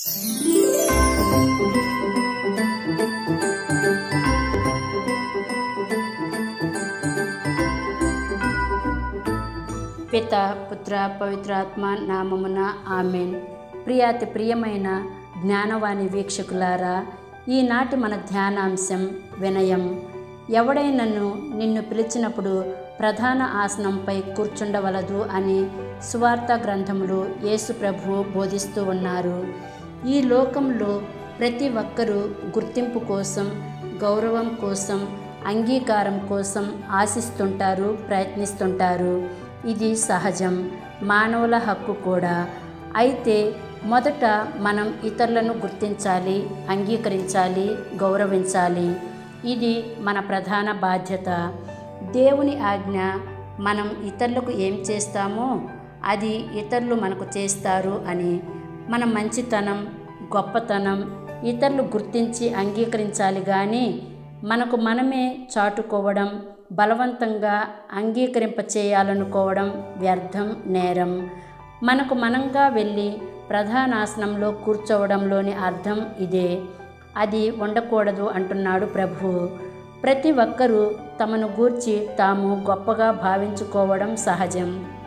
పిత పుత్ర పవిత్రాత్మ నామమున ఆమెన్ ప్రియాతి ప్రియమైన జ్ఞానవాణి వీక్షకులారా ఈనాటి మన ధ్యానాంశం వినయం ఎవడైనను నిన్ను పిలిచినప్పుడు ప్రధాన ఆసనంపై కూర్చుండవలదు అని సువార్త గ్రంథములు యేసు ప్రభువు బోధిస్తూ ఉన్నారు ఈ లోకంలో ప్రతి ఒక్కరూ గుర్తింపు కోసం గౌరవం కోసం అంగీకారం కోసం ఆశిస్తుంటారు ప్రయత్నిస్తుంటారు ఇది సహజం మానవుల హక్కు కూడా అయితే మొదట మనం ఇతరులను గుర్తించాలి అంగీకరించాలి గౌరవించాలి ఇది మన ప్రధాన బాధ్యత దేవుని ఆజ్ఞ మనం ఇతరులకు ఏం చేస్తామో అది ఇతరులు మనకు చేస్తారు అని మన మంచితనం గొప్పతనం ఇతరులు గుర్తించి అంగీకరించాలి కానీ మనకు మనమే చాటుకోవడం బలవంతంగా అంగీకరింప చేయాలనుకోవడం వ్యర్థం నేరం మనకు మనంగా వెళ్ళి ప్రధానాసనంలో కూర్చోవడంలోని అర్థం ఇదే అది ఉండకూడదు అంటున్నాడు ప్రభు ప్రతి ఒక్కరూ తమను గూర్చి తాము గొప్పగా భావించుకోవడం సహజం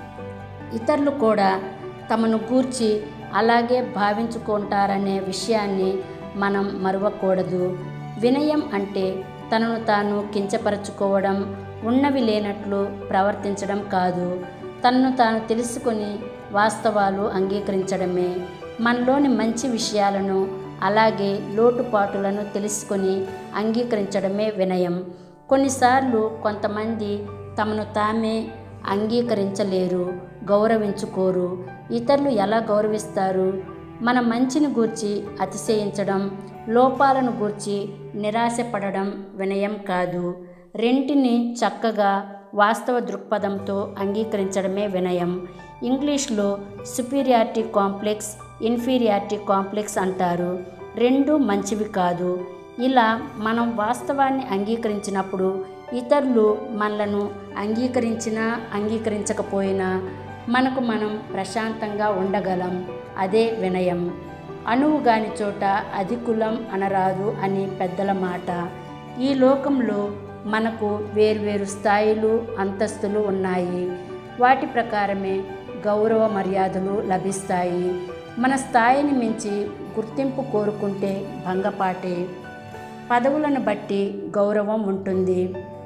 ఇతరులు కూడా తమను గూర్చి అలాగే భావించుకుంటారనే విషయాన్ని మనం మరవకూడదు వినయం అంటే తనను తాను కించపరచుకోవడం ఉన్నవి లేనట్లు ప్రవర్తించడం కాదు తనను తాను తెలుసుకొని వాస్తవాలు అంగీకరించడమే మనలోని మంచి విషయాలను అలాగే లోటుపాటులను తెలుసుకొని అంగీకరించడమే వినయం కొన్నిసార్లు కొంతమంది తమను తామే అంగీకరించలేరు గౌరవించుకోరు ఇతరులు ఎలా గౌరవిస్తారు మన మంచిని గూర్చి అతిశయించడం లోపాలను గూర్చి నిరాశపడడం వినయం కాదు రెంటిని చక్కగా వాస్తవ దృక్పథంతో అంగీకరించడమే వినయం ఇంగ్లీష్లో సుపీరియారిటీ కాంప్లెక్స్ ఇన్ఫీరియారిటీ కాంప్లెక్స్ అంటారు రెండు మంచివి కాదు ఇలా మనం వాస్తవాన్ని అంగీకరించినప్పుడు ఇతరులు మనలను అంగీకరించినా అంగీకరించకపోయినా మనకు మనం ప్రశాంతంగా ఉండగలం అదే వినయం అణువు గాని చోట అధికులం అనరాదు అని పెద్దల మాట ఈ లోకంలో మనకు వేర్వేరు స్థాయిలు అంతస్తులు ఉన్నాయి వాటి ప్రకారమే గౌరవ మర్యాదలు లభిస్తాయి మన స్థాయిని మించి గుర్తింపు కోరుకుంటే భంగపాటే పదవులను బట్టి గౌరవం ఉంటుంది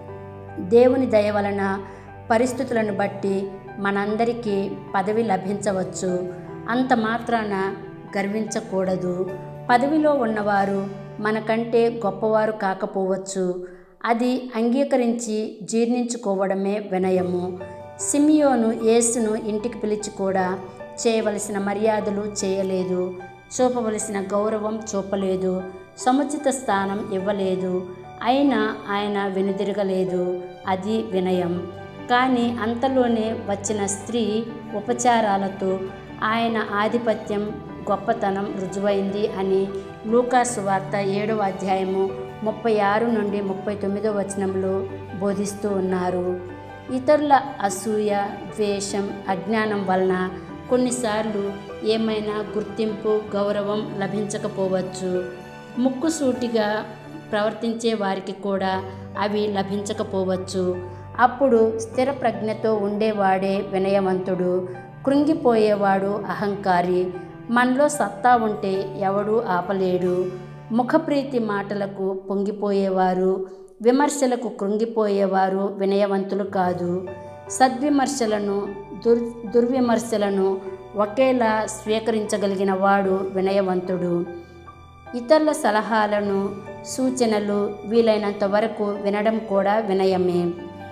దేవుని దయ వలన పరిస్థితులను బట్టి మనందరికీ పదవి లభించవచ్చు అంత మాత్రాన గర్వించకూడదు పదవిలో ఉన్నవారు మనకంటే గొప్పవారు కాకపోవచ్చు అది అంగీకరించి జీర్ణించుకోవడమే వినయము సిమియోను యేసును ఇంటికి పిలిచి కూడా చేయవలసిన మర్యాదలు చేయలేదు చూపవలసిన గౌరవం చూపలేదు సముచిత స్థానం ఇవ్వలేదు అయినా ఆయన వెనుదిరగలేదు అది వినయం కానీ అంతలోనే వచ్చిన స్త్రీ ఉపచారాలతో ఆయన ఆధిపత్యం గొప్పతనం రుజువైంది అని లూకాసు వార్త ఏడవ అధ్యాయము ముప్పై ఆరు నుండి ముప్పై తొమ్మిదో వచనంలో బోధిస్తూ ఉన్నారు ఇతరుల అసూయ ద్వేషం అజ్ఞానం వలన కొన్నిసార్లు ఏమైనా గుర్తింపు గౌరవం లభించకపోవచ్చు ముక్కుసూటిగా ప్రవర్తించే వారికి కూడా అవి లభించకపోవచ్చు అప్పుడు స్థిర ప్రజ్ఞతో ఉండేవాడే వినయవంతుడు కృంగిపోయేవాడు అహంకారి మనలో సత్తా ఉంటే ఎవడూ ఆపలేడు ముఖప్రీతి మాటలకు పొంగిపోయేవారు విమర్శలకు కృంగిపోయేవారు వినయవంతులు కాదు సద్విమర్శలను దుర్ దుర్విమర్శలను ఒకేలా స్వీకరించగలిగిన వాడు వినయవంతుడు ఇతరుల సలహాలను సూచనలు వీలైనంత వరకు వినడం కూడా వినయమే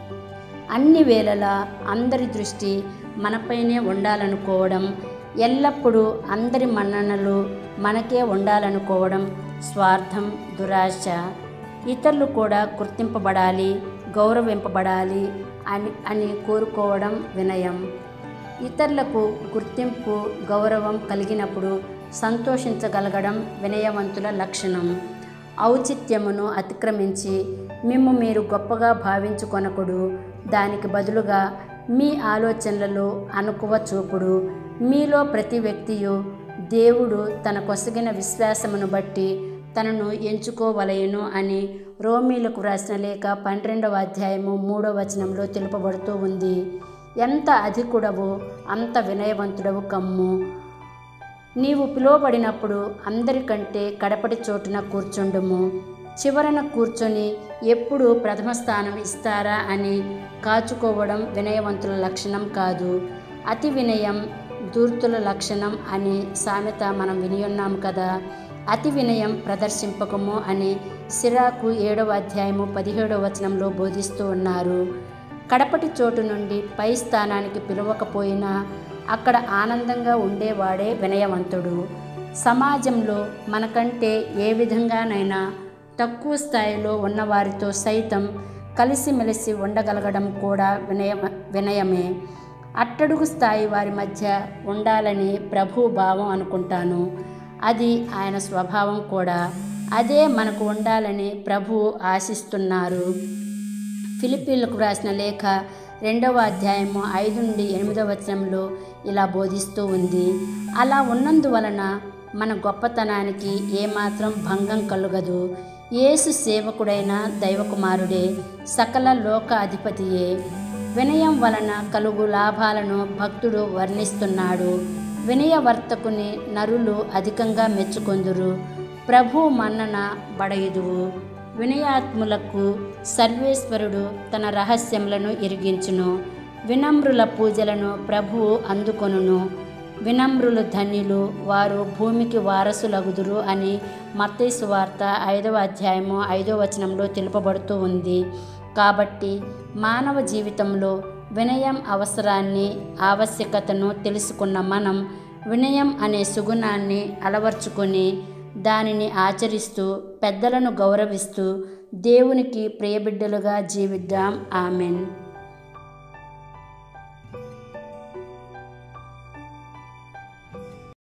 అన్ని వేళలా అందరి దృష్టి మనపైనే ఉండాలనుకోవడం ఎల్లప్పుడూ అందరి మన్ననలు మనకే ఉండాలనుకోవడం స్వార్థం దురాశ ఇతరులు కూడా గుర్తింపబడాలి గౌరవింపబడాలి అని అని కోరుకోవడం వినయం ఇతరులకు గుర్తింపు గౌరవం కలిగినప్పుడు సంతోషించగలగడం వినయవంతుల లక్షణం ఔచిత్యమును అతిక్రమించి మిమ్ము మీరు గొప్పగా భావించుకొనకుడు దానికి బదులుగా మీ ఆలోచనలలో అనుకువ చూపుడు మీలో ప్రతి వ్యక్తియు దేవుడు తన కొసగిన విశ్వాసమును బట్టి తనను ఎంచుకోవలయను అని రోమీలకు వ్రాసిన లేఖ పన్నెండవ అధ్యాయము మూడవ వచనంలో తెలుపబడుతూ ఉంది ఎంత అధికుడవు అంత వినయవంతుడవు కమ్ము నీవు పిలువబడినప్పుడు అందరికంటే కడపటి చోటున కూర్చుండుము చివరన కూర్చొని ఎప్పుడు ప్రథమ స్థానం ఇస్తారా అని కాచుకోవడం వినయవంతుల లక్షణం కాదు అతి వినయం దూర్తుల లక్షణం అని సామెత మనం వినియున్నాం కదా అతి వినయం ప్రదర్శింపకము అని సిరాకు ఏడవ అధ్యాయము పదిహేడవ వచనంలో బోధిస్తూ ఉన్నారు కడపటి చోటు నుండి పై స్థానానికి పిలవకపోయినా అక్కడ ఆనందంగా ఉండేవాడే వినయవంతుడు సమాజంలో మనకంటే ఏ విధంగానైనా తక్కువ స్థాయిలో ఉన్నవారితో సైతం కలిసిమెలిసి ఉండగలగడం కూడా వినయ వినయమే అట్టడుగు స్థాయి వారి మధ్య ఉండాలని ప్రభు భావం అనుకుంటాను అది ఆయన స్వభావం కూడా అదే మనకు ఉండాలని ప్రభు ఆశిస్తున్నారు ఫిలిపీన్లకు రాసిన లేఖ రెండవ అధ్యాయము ఐదు నుండి ఎనిమిదవ వచనంలో ఇలా బోధిస్తూ ఉంది అలా ఉన్నందువలన మన గొప్పతనానికి ఏమాత్రం భంగం కలుగదు యేసు సేవకుడైన దైవకుమారుడే సకల లోక అధిపతియే వినయం వలన కలుగు లాభాలను భక్తుడు వర్ణిస్తున్నాడు వినయవర్తకుని నరులు అధికంగా మెచ్చుకొందురు ప్రభు మన్నన బడయుదువు వినయాత్ములకు సర్వేశ్వరుడు తన రహస్యములను ఎరిగించును వినమ్రుల పూజలను ప్రభువు అందుకొనును వినమ్రులు ధన్యులు వారు భూమికి వారసులగుదురు అని మత్తయి వార్త ఐదవ అధ్యాయము ఐదవ వచనంలో తెలుపబడుతూ ఉంది కాబట్టి మానవ జీవితంలో వినయం అవసరాన్ని ఆవశ్యకతను తెలుసుకున్న మనం వినయం అనే సుగుణాన్ని అలవర్చుకొని దానిని ఆచరిస్తూ పెద్దలను గౌరవిస్తూ దేవునికి ప్రియబిడ్డలుగా జీవిద్దాం ఆమెన్